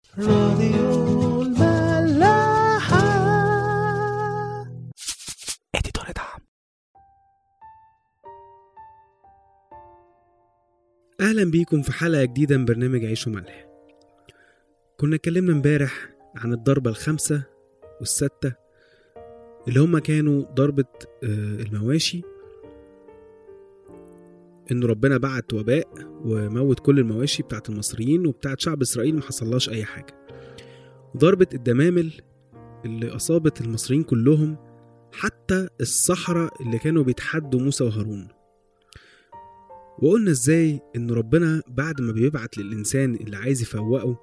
راديو الملاحة اديتور دعم أهلا بيكم في حلقة جديدة من برنامج عيش وملح كنا اتكلمنا امبارح عن الضربة الخامسة والستة اللي هما كانوا ضربة آه، المواشي إن ربنا بعت وباء وموت كل المواشي بتاعت المصريين وبتاعت شعب إسرائيل ما حصلهاش أي حاجة ضربة الدمامل اللي أصابت المصريين كلهم حتى الصحراء اللي كانوا بيتحدوا موسى وهارون وقلنا ازاي ان ربنا بعد ما بيبعت للانسان اللي عايز يفوقه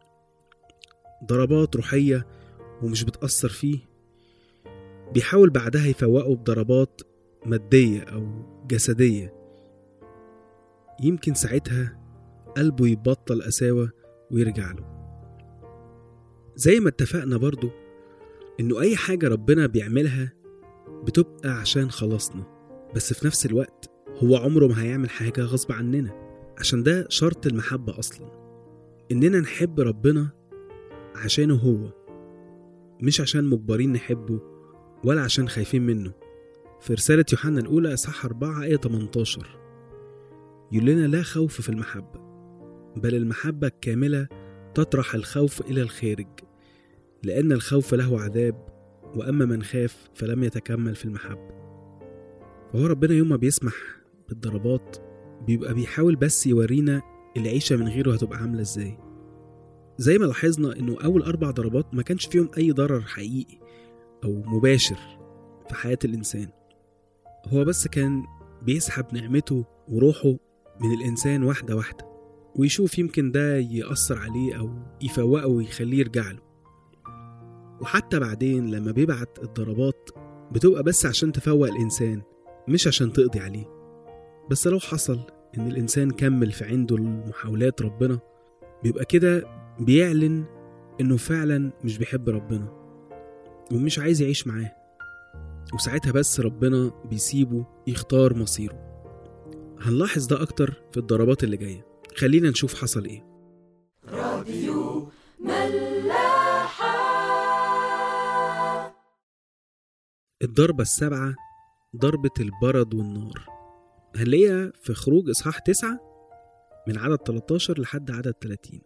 ضربات روحية ومش بتأثر فيه بيحاول بعدها يفوقه بضربات مادية أو جسدية يمكن ساعتها قلبه يبطل قساوة ويرجع له زي ما اتفقنا برضو إنه أي حاجة ربنا بيعملها بتبقى عشان خلاصنا بس في نفس الوقت هو عمره ما هيعمل حاجة غصب عننا عشان ده شرط المحبة أصلا إننا نحب ربنا عشانه هو مش عشان مجبرين نحبه ولا عشان خايفين منه في رسالة يوحنا الأولى إصحاح 4 آية 18 يقول لنا لا خوف في المحبة بل المحبة الكاملة تطرح الخوف إلى الخارج لأن الخوف له عذاب وأما من خاف فلم يتكمل في المحبة فهو ربنا يوم ما بيسمح بالضربات بيبقى بيحاول بس يورينا العيشة من غيره هتبقى عاملة ازاي زي ما لاحظنا انه اول اربع ضربات ما كانش فيهم اي ضرر حقيقي او مباشر في حياة الانسان هو بس كان بيسحب نعمته وروحه من الانسان واحدة واحدة ويشوف يمكن ده يأثر عليه او يفوقه ويخليه يرجع له وحتى بعدين لما بيبعت الضربات بتبقى بس عشان تفوق الانسان مش عشان تقضي عليه بس لو حصل ان الانسان كمل في عنده المحاولات ربنا بيبقى كده بيعلن انه فعلا مش بيحب ربنا ومش عايز يعيش معاه وساعتها بس ربنا بيسيبه يختار مصيره هنلاحظ ده اكتر في الضربات اللي جايه خلينا نشوف حصل ايه الضربة السابعة ضربة البرد والنار هنلاقيها في خروج إصحاح تسعة من عدد 13 لحد عدد 30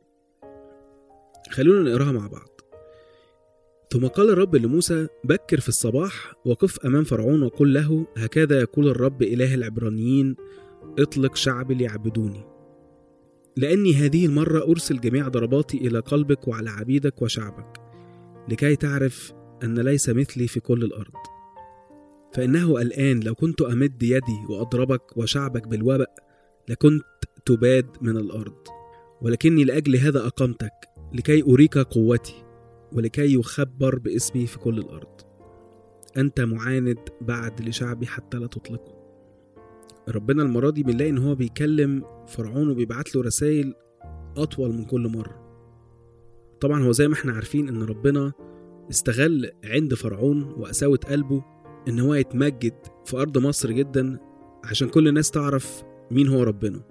خلونا نقراها مع بعض ثم قال الرب لموسى بكر في الصباح وقف أمام فرعون وقل له هكذا يقول الرب إله العبرانيين اطلق شعبي ليعبدوني لأني هذه المرة أرسل جميع ضرباتي إلى قلبك وعلى عبيدك وشعبك لكي تعرف أن ليس مثلي في كل الأرض فإنه الآن لو كنت أمد يدي وأضربك وشعبك بالوباء لكنت تباد من الأرض ولكني لأجل هذا أقمتك لكي أريك قوتي ولكي يخبر باسمي في كل الأرض أنت معاند بعد لشعبي حتى لا تطلقه ربنا المرة دي بنلاقي إن هو بيكلم فرعون وبيبعت له رسائل أطول من كل مرة طبعا هو زي ما احنا عارفين إن ربنا استغل عند فرعون وقساوة قلبه إن هو يتمجد في أرض مصر جدا عشان كل الناس تعرف مين هو ربنا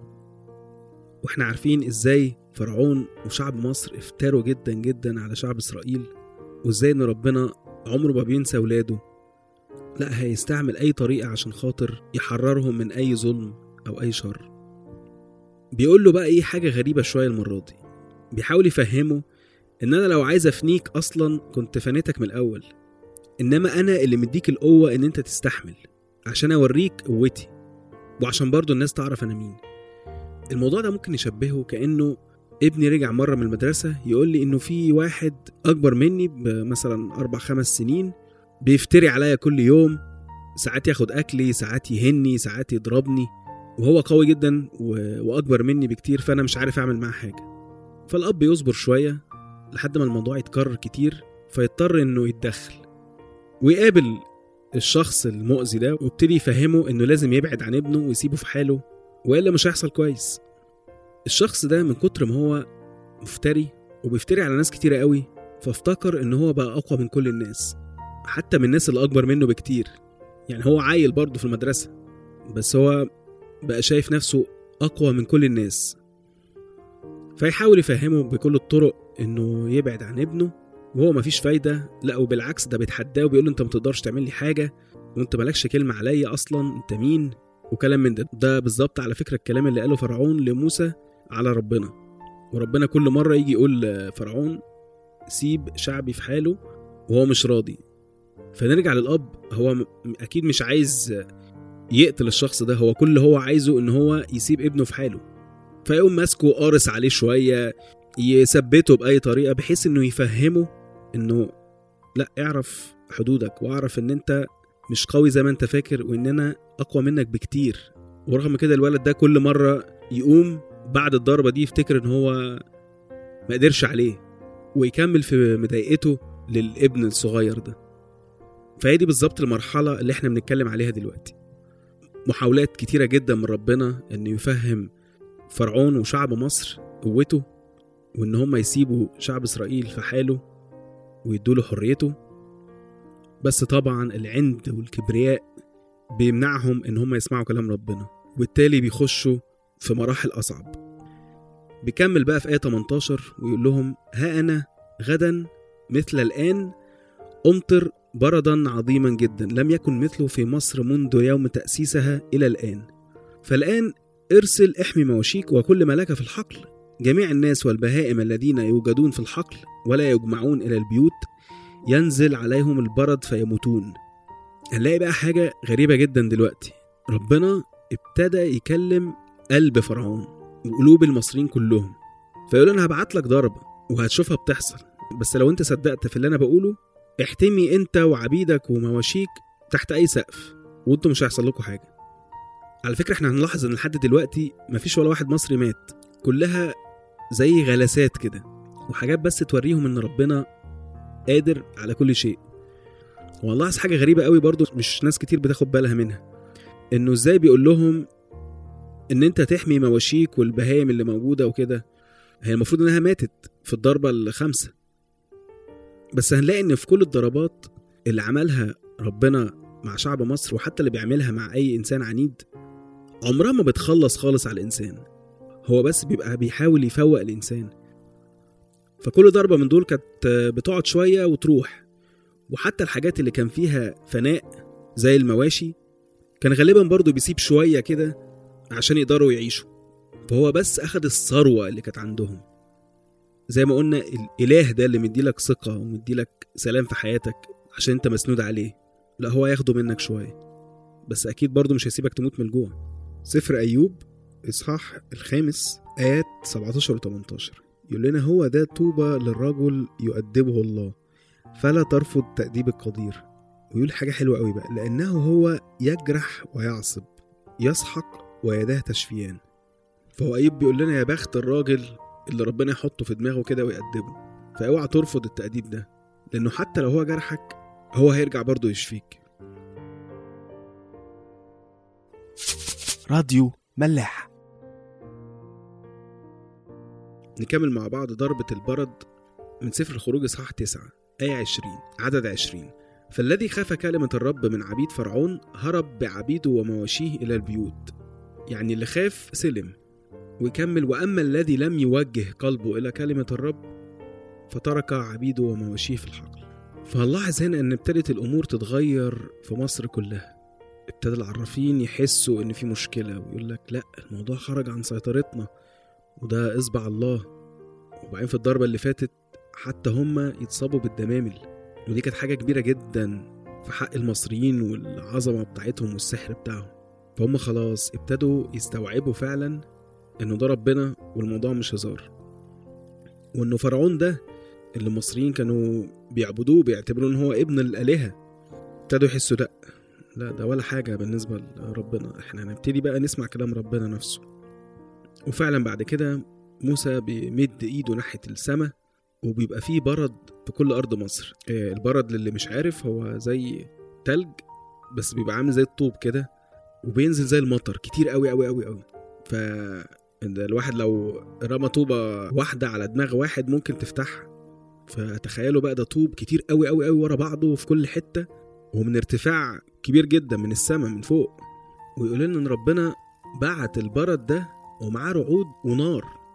واحنا عارفين ازاي فرعون وشعب مصر افتروا جدا جدا على شعب اسرائيل وازاي ان ربنا عمره ما بينسى ولاده لا هيستعمل اي طريقة عشان خاطر يحررهم من اي ظلم او اي شر بيقول له بقى ايه حاجة غريبة شوية المرة دي بيحاول يفهمه ان انا لو عايز افنيك اصلا كنت فنيتك من الاول انما انا اللي مديك القوة ان انت تستحمل عشان اوريك قوتي وعشان برضو الناس تعرف انا مين الموضوع ده ممكن نشبهه كانه ابني رجع مره من المدرسه يقول لي انه في واحد اكبر مني بمثلا اربع خمس سنين بيفتري عليا كل يوم ساعات ياخد اكلي ساعات يهني ساعات يضربني وهو قوي جدا و... واكبر مني بكتير فانا مش عارف اعمل معاه حاجه فالاب يصبر شويه لحد ما الموضوع يتكرر كتير فيضطر انه يتدخل ويقابل الشخص المؤذي ده ويبتدي يفهمه انه لازم يبعد عن ابنه ويسيبه في حاله والا مش هيحصل كويس الشخص ده من كتر ما هو مفتري وبيفتري على ناس كتيرة قوي فافتكر ان هو بقى اقوى من كل الناس حتى من الناس اللي اكبر منه بكتير يعني هو عيل برضه في المدرسة بس هو بقى شايف نفسه اقوى من كل الناس فيحاول يفهمه بكل الطرق انه يبعد عن ابنه وهو مفيش فايده لا وبالعكس ده بيتحداه وبيقول له انت ما تقدرش تعمل لي حاجه وانت مالكش كلمه عليا اصلا انت مين وكلام من ده ده بالظبط على فكره الكلام اللي قاله فرعون لموسى على ربنا وربنا كل مره يجي يقول لفرعون سيب شعبي في حاله وهو مش راضي فنرجع للاب هو م- اكيد مش عايز يقتل الشخص ده هو كل اللي هو عايزه ان هو يسيب ابنه في حاله فيقوم ماسكه قارص عليه شويه يثبته باي طريقه بحيث انه يفهمه انه لا اعرف حدودك واعرف ان انت مش قوي زي ما انت فاكر وان انا اقوى منك بكتير ورغم كده الولد ده كل مره يقوم بعد الضربه دي يفتكر ان هو ما قدرش عليه ويكمل في مضايقته للابن الصغير ده فهي دي بالظبط المرحله اللي احنا بنتكلم عليها دلوقتي محاولات كتيره جدا من ربنا انه يفهم فرعون وشعب مصر قوته وان هم يسيبوا شعب اسرائيل في حاله ويدوله حريته بس طبعا العند والكبرياء بيمنعهم ان هم يسمعوا كلام ربنا وبالتالي بيخشوا في مراحل اصعب بيكمل بقى في آية 18 ويقول لهم ها أنا غدا مثل الآن أمطر بردا عظيما جدا لم يكن مثله في مصر منذ يوم تأسيسها إلى الآن فالآن ارسل احمي مواشيك وكل ما لك في الحقل جميع الناس والبهائم الذين يوجدون في الحقل ولا يجمعون إلى البيوت ينزل عليهم البرد فيموتون هنلاقي بقى حاجة غريبة جدا دلوقتي ربنا ابتدى يكلم قلب فرعون وقلوب المصريين كلهم فيقول انا هبعت لك ضربة وهتشوفها بتحصل بس لو انت صدقت في اللي انا بقوله احتمي انت وعبيدك ومواشيك تحت اي سقف وانتوا مش هيحصل لكم حاجة على فكرة احنا هنلاحظ ان لحد دلوقتي مفيش ولا واحد مصري مات كلها زي غلاسات كده وحاجات بس توريهم ان ربنا قادر على كل شيء والله حاجة غريبة قوي برضو مش ناس كتير بتاخد بالها منها انه ازاي بيقول لهم ان انت تحمي مواشيك والبهايم اللي موجودة وكده هي المفروض انها ماتت في الضربة الخامسة بس هنلاقي ان في كل الضربات اللي عملها ربنا مع شعب مصر وحتى اللي بيعملها مع اي انسان عنيد عمرها ما بتخلص خالص على الانسان هو بس بيبقى بيحاول يفوق الانسان فكل ضربة من دول كانت بتقعد شوية وتروح وحتى الحاجات اللي كان فيها فناء زي المواشي كان غالبا برضو بيسيب شوية كده عشان يقدروا يعيشوا فهو بس أخد الثروة اللي كانت عندهم زي ما قلنا الإله ده اللي مديلك ثقة ومديلك سلام في حياتك عشان انت مسنود عليه لا هو هياخده منك شوية بس أكيد برضو مش هيسيبك تموت من الجوع سفر أيوب إصحاح الخامس آيات 17 و 18 يقول لنا هو ده طوبى للرجل يؤدبه الله فلا ترفض تأديب القدير ويقول حاجة حلوة قوي بقى لأنه هو يجرح ويعصب يسحق ويداه تشفيان فهو أيوب بيقول لنا يا بخت الراجل اللي ربنا يحطه في دماغه كده ويأدبه فاوعى ترفض التأديب ده لأنه حتى لو هو جرحك هو هيرجع برضه يشفيك راديو ملاح نكمل مع بعض ضربة البرد من سفر الخروج إصحاح 9 آية 20 عدد 20 فالذي خاف كلمة الرب من عبيد فرعون هرب بعبيده ومواشيه إلى البيوت يعني اللي خاف سلم ويكمل وأما الذي لم يوجه قلبه إلى كلمة الرب فترك عبيده ومواشيه في الحقل فهنلاحظ هنا أن ابتدت الأمور تتغير في مصر كلها ابتدى العرافين يحسوا إن في مشكلة ويقول لك لأ الموضوع خرج عن سيطرتنا وده إصبع الله وبعدين في الضربة اللي فاتت حتى هما يتصابوا بالدمامل ودي كانت حاجة كبيرة جدا في حق المصريين والعظمة بتاعتهم والسحر بتاعهم فهم خلاص ابتدوا يستوعبوا فعلا انه ده ربنا والموضوع مش هزار وانه فرعون ده اللي المصريين كانوا بيعبدوه بيعتبروه ان هو ابن الالهه ابتدوا يحسوا لا لا ده ولا حاجه بالنسبه لربنا احنا هنبتدي بقى نسمع كلام ربنا نفسه وفعلا بعد كده موسى بيمد ايده ناحيه السماء وبيبقى فيه برد في كل ارض مصر آه، البرد للي مش عارف هو زي تلج بس بيبقى عامل زي الطوب كده وبينزل زي المطر كتير قوي قوي قوي قوي ف ده الواحد لو رمى طوبة واحدة على دماغ واحد ممكن تفتحها فتخيلوا بقى ده طوب كتير قوي قوي قوي ورا بعضه في كل حتة ومن ارتفاع كبير جدا من السماء من فوق ويقول لنا ان ربنا بعت البرد ده ومعاه رعود ونار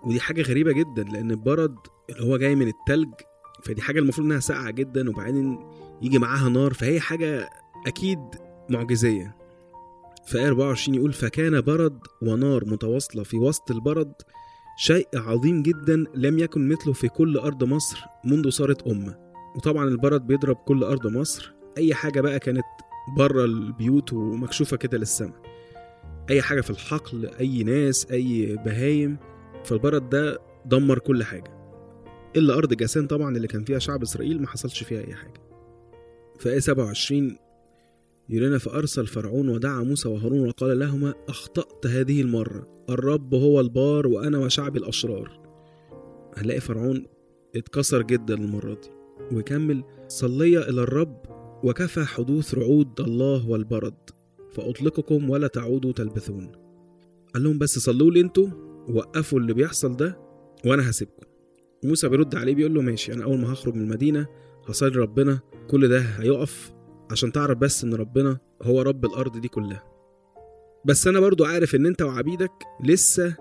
ودي حاجة غريبة جدا لأن البرد اللي هو جاي من التلج فدي حاجة المفروض إنها ساقعة جدا وبعدين يجي معاها نار فهي حاجة أكيد معجزية في آية 24 يقول فكان برد ونار متواصلة في وسط البرد شيء عظيم جدا لم يكن مثله في كل أرض مصر منذ صارت أمة وطبعا البرد بيضرب كل أرض مصر أي حاجة بقى كانت بره البيوت ومكشوفة كده للسماء أي حاجة في الحقل أي ناس أي بهايم فالبرد ده دمر كل حاجة إلا أرض جاسان طبعا اللي كان فيها شعب إسرائيل ما حصلش فيها أي حاجة في آية 27 يقول لنا فأرسل فرعون ودعا موسى وهارون وقال لهما أخطأت هذه المرة الرب هو البار وأنا وشعبي الأشرار هنلاقي فرعون اتكسر جدا المرة دي ويكمل صلي إلى الرب وكفى حدوث رعود الله والبرد فأطلقكم ولا تعودوا تلبثون قال لهم بس صلوا لي انتوا وقفوا اللي بيحصل ده وانا هسيبكم موسى بيرد عليه بيقول له ماشي انا اول ما هخرج من المدينه هصلي ربنا كل ده هيقف عشان تعرف بس ان ربنا هو رب الارض دي كلها بس انا برضو عارف ان انت وعبيدك لسه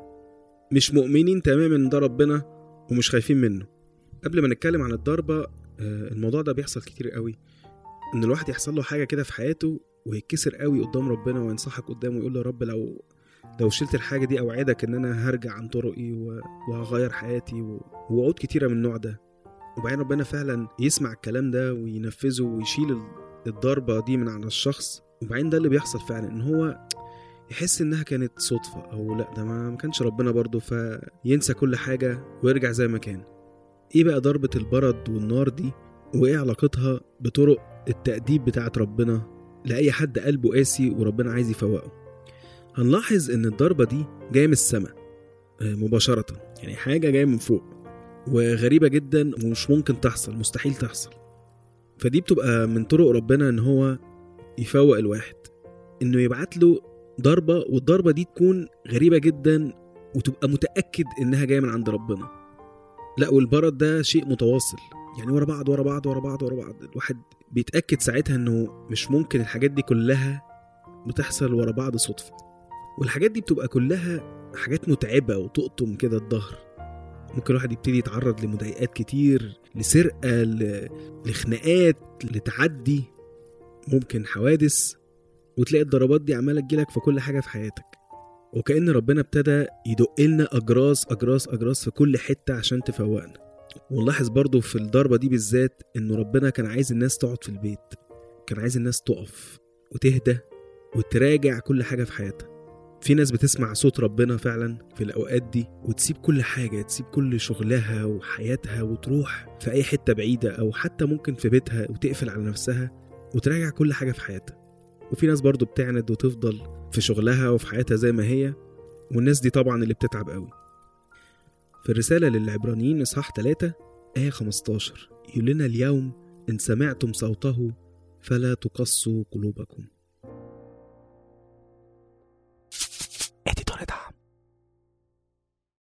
مش مؤمنين تماما ان ده ربنا ومش خايفين منه قبل ما نتكلم عن الضربه آه، الموضوع ده بيحصل كتير قوي ان الواحد يحصل له حاجه كده في حياته ويتكسر قوي قدام ربنا وينصحك قدامه ويقول له يا رب لو لو شلت الحاجه دي اوعدك ان انا هرجع عن طرقي و- وهغير حياتي و- ووعود كتيره من النوع ده وبعدين ربنا فعلا يسمع الكلام ده وينفذه ويشيل ال- الضربه دي من على الشخص وبعدين ده اللي بيحصل فعلا ان هو يحس انها كانت صدفه او لا ده ما ما كانش ربنا برضه فينسى كل حاجه ويرجع زي ما كان ايه بقى ضربه البرد والنار دي وايه علاقتها بطرق التأديب بتاعت ربنا لأي حد قلبه قاسي وربنا عايز يفوقه هنلاحظ إن الضربة دي جاية من السماء آه، مباشرة يعني حاجة جاية من فوق وغريبة جدا ومش ممكن تحصل مستحيل تحصل فدي بتبقى من طرق ربنا إن هو يفوق الواحد إنه يبعت له ضربة والضربة دي تكون غريبة جدا وتبقى متأكد إنها جاية من عند ربنا لا والبرد ده شيء متواصل يعني ورا بعض ورا بعض ورا بعض ورا بعض الواحد بيتأكد ساعتها انه مش ممكن الحاجات دي كلها بتحصل ورا بعض صدفة والحاجات دي بتبقى كلها حاجات متعبة وتقطم كده الظهر ممكن الواحد يبتدي يتعرض لمضايقات كتير لسرقة ل... لخناقات لتعدي ممكن حوادث وتلاقي الضربات دي عمالة تجيلك في كل حاجة في حياتك وكأن ربنا ابتدى يدق لنا أجراس أجراس أجراس في كل حتة عشان تفوقنا ونلاحظ برضو في الضربة دي بالذات إنه ربنا كان عايز الناس تقعد في البيت كان عايز الناس تقف وتهدى وتراجع كل حاجة في حياتها في ناس بتسمع صوت ربنا فعلا في الأوقات دي وتسيب كل حاجة تسيب كل شغلها وحياتها وتروح في أي حتة بعيدة أو حتى ممكن في بيتها وتقفل على نفسها وتراجع كل حاجة في حياتها وفي ناس برضو بتعند وتفضل في شغلها وفي حياتها زي ما هي والناس دي طبعا اللي بتتعب قوي في الرسالة للعبرانيين إصحاح 3 آية 15 يقول لنا اليوم إن سمعتم صوته فلا تقصوا قلوبكم